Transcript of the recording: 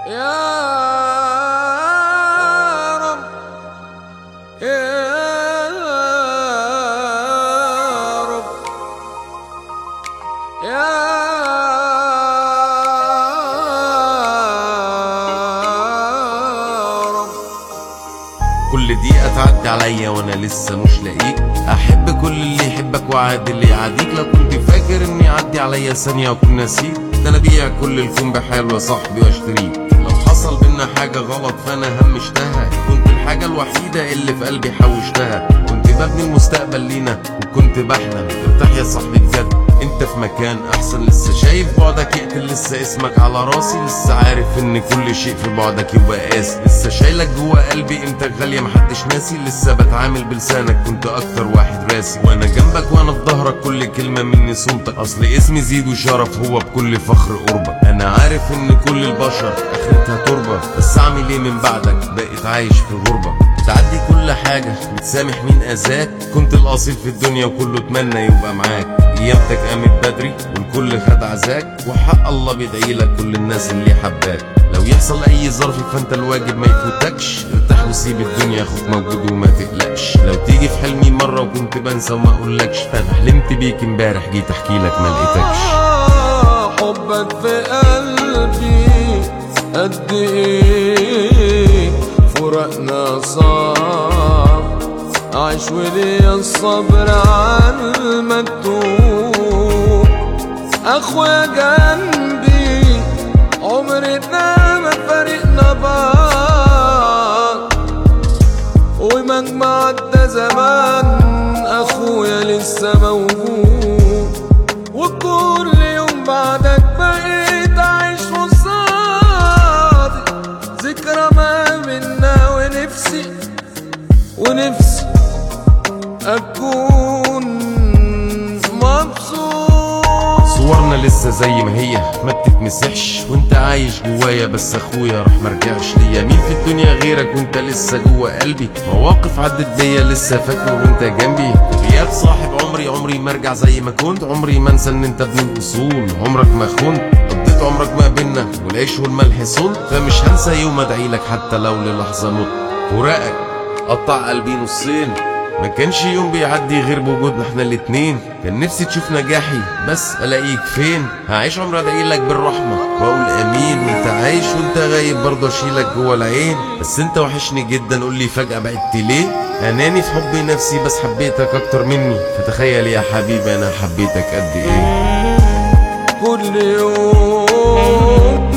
يا رب يا رب يا رب كل دقيقة تعدي عليا وانا لسه مش لاقيك احب كل اللي يحبك وعاد اللي يعاديك لو كنت فاكر اني يعدي عليا ثانية واكون نسيك ده انا ابيع كل الكون بحاله يا صاحبي واشتريك لو حصل بينا حاجة غلط فانا همشتها كنت الحاجة الوحيدة اللي في قلبي حوشتها كنت ببني المستقبل لينا وكنت بحلم ارتاح يا صاحبي بجد انت في مكان احسن لسه شايف بعدك يقتل لسه اسمك على راسي لسه عارف ان كل شيء في بعدك يبقى قاسي لسه شايلك جوا قلبي قيمتك غاليه محدش ناسي لسه بتعامل بلسانك كنت اكتر واحد راسي وانا جنبك وانا في ظهرك كل كلمه مني صمتك اصل اسمي زيد وشرف هو بكل فخر قربك انا عارف ان كل البشر اخرتها تربه بس اعمل ايه من بعدك بقيت عايش في الغربه تعدي كل حاجة وتسامح مين أذاك كنت الأصيل في الدنيا وكله اتمنى يبقى معاك أيامتك قامت بدري والكل خد عزاك وحق الله بيدعي لك كل الناس اللي حباك لو يحصل أي ظرف فأنت الواجب ما يفوتكش ارتاح وسيب الدنيا أخوك موجود وما تقلقش لو تيجي في حلمي مرة وكنت بنسى وما أقولكش أنا حلمت بيك امبارح جيت أحكي لك ما لقيتكش آه، حبك في قلبي قد ايه فرقنا صعب عايش وليا الصبر على المكتوب اخويا جنبي عمرنا ما فرقنا بعض ومهما عدى زمان اخويا لسه موجود وكل يوم بعدك بقيت عايش قصادي ذكرى ما منا ونفسي ونفسي اكون مبسوط صورنا لسه زي ما هي ما بتتمسحش وانت عايش جوايا بس اخويا راح مرجعش ليا مين في الدنيا غيرك وانت لسه جوا قلبي مواقف عدت بيا لسه فاكره وانت جنبي غياب صاحب عمري عمري ما ارجع زي ما كنت عمري ما انسى ان انت ابن الاصول عمرك ما خنت قضيت عمرك ما بينا والعيش والملح صلت فمش هنسى يوم ادعي لك حتى لو للحظه مت فراقك قطع قلبي نصين ما كانش يوم بيعدي غير بوجودنا احنا الاتنين كان نفسي تشوف نجاحي بس الاقيك فين هعيش عمري ادعي لك بالرحمه واقول امين وانت عايش وانت غايب برضه اشيلك جوه العين بس انت وحشني جدا قول لي فجاه بعدت ليه اناني في حبي نفسي بس حبيتك اكتر مني فتخيل يا حبيبي انا حبيتك قد ايه كل يوم